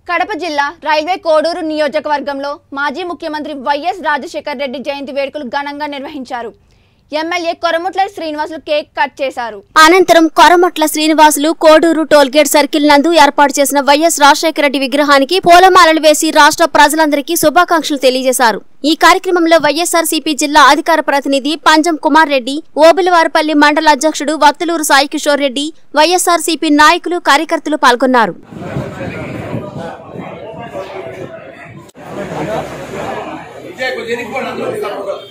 కడప జిల్లా రైల్వే కోడూరు నియోజకవర్గంలో మాజీ ముఖ్యమంత్రి వైఎస్ రాజశేఖర్ రెడ్డి జయంతి వేడుకలు ఘనంగా నిర్వహించారు MLA Koramutla Srinivasulu cake cut చేశారు అనంతరం కొరమట్ల శ్రీనివాసులు కోడూరు టోల్గేట్ సర్కిల్ నందు ఏర్పాటు చేసిన వైఎస్ రాజశేఖర రెడ్డి విగ్రహానికి పూలమాలలు వేసి రాష్ట్ర ప్రజలందరికీ శుభాకాంక్షలు తెలియజేశారు ఈ కార్యక్రమంలో వైఎస్ఆర్సీపీ జిల్లా అధికార ప్రతినిధి పంజం కుమార్ రెడ్డి ఓబులవారిపల్లి మండల అధ్యక్షుడు వత్తులూరు సాయి కిషోర్ రెడ్డి వైఎస్ఆర్సీపీ నాయకులు కార్యకర్తలు పాల్గొన్నారు విజయ్ కొంచెం ఎన్నికకోండి అందరూ